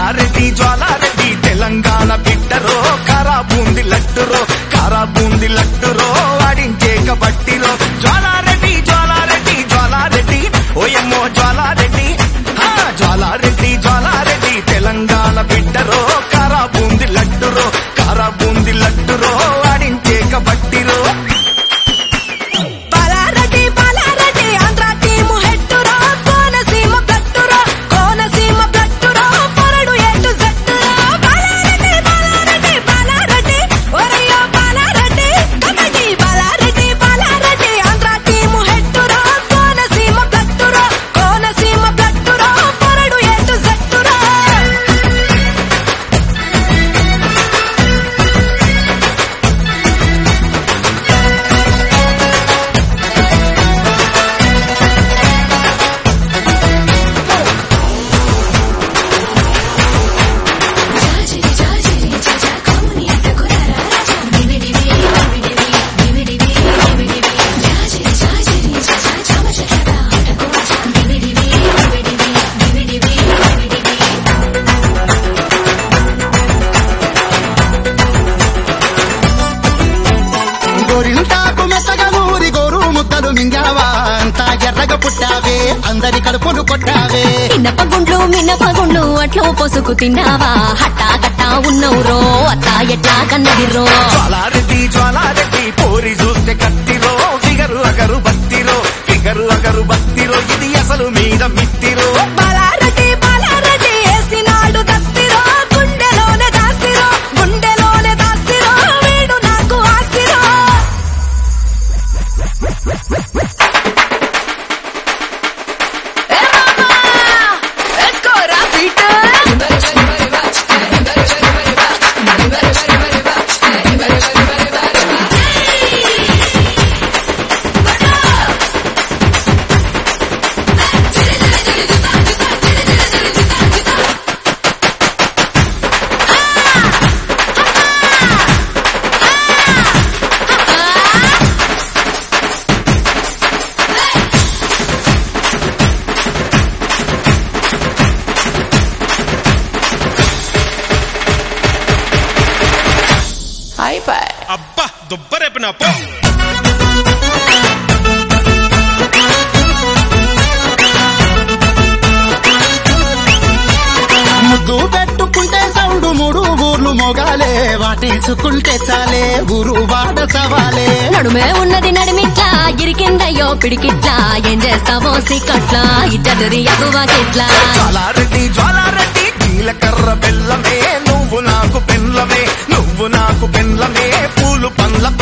జ్వాలారెడ్డి జ్వాలారెడ్డి తెలంగాణ బిడ్డరో కారా బూంది లడ్డురో కారా బూంది లడ్డురో ఆడించేక బట్టిరో జ్వాలారెడ్డి జ్వాలారెడ్డి జ్వాలారెడ్డి ఓయమ్మో జ్వాలారెడ్డి హా, జ్వాలారెడ్డి జ్వాలారెడ్డి తెలంగాణ బిడ్డరో కారా బూంది లడ్డురో కారా బూంది లడ్డురో ఆడించేక బట్టిరో బాలారెడ్డి బాలారెడ్డి ఆంధ్ర టీము హెట్టురా కోనసీమ బ్లట్టురా కోనసీమ బ్లట్టురా పొరడు ఎటు జట్టురా బాలారెడ్డి బాలారెడ్డి బాలారెడ్డి ఒరయ్యో బాలారెడ్డి కబడ్డీ బాలారెడ్డి బాలారెడ్డి ఆంధ్ర టీము హెట్టురా కోనసీమ బ్లట్టురా కోనసీమ బ్లట్టురా పొరడు ఎటు జట్టురా జాజిరి జాజిరి జజా కౌని అటకురారా రాజా నివిడివి నివిడివి నివిడివి నివిడివి జాజిరి జాజిరి జజా చమచటరా అటకురాజా నివిడివి నివిడివి నివిడివి నివిడివి గోరింటాకు మెత్తగా ఊరి గోరు ముద్దలు మింగావా అంతా ఎర్రగా పుట్టావే అందరి కడుపులు కొట్టావే మినపగుండ్లు మినపగుండ్లు అట్లో పొసుకు తిన్నావా హట్టా కట్టా ఉన్నవురో అత్త ఎట్లా కన్నదిరో జ్వాలారెడ్డి జ్వాలారెడ్డి పోరి చూస్తే కత్తిరో ఫిగరు అగరు బత్తిరో ఫిగరు అగరు బత్తిరో ఇది అసలు మీద మిత్తిరో బాలారెడ్డి బాలారెడ్డి ఏసినాడు దస్తిరో గుండెలోనే దాస్తిరో గుండెలోనే దాస్తిరో వీడు నాకు ఆస్తిరో అబ్బా దుబ్బరేపిన పో ముద్దు పెట్టుకుంటే సౌడు మూడు ఊర్లు మొగాలే వాటేసుకుంటే చాలే ఊరు వాడ సవాలే నడుమే ఉన్నది నడిమిట్లా ఇరికిందయ్యో పిడికిట్లా ఏం చేస్తావో సిక్కట్లా ఇద్దరి ఎగువకిట్లా జ్వాలారెడ్డి జ్వాలారెడ్డి జీలకర్ర బెల్లమే నువ్వు నాకు పెన్లమే నువ్వు నాకు పెన్లమే పూలు పండ్ల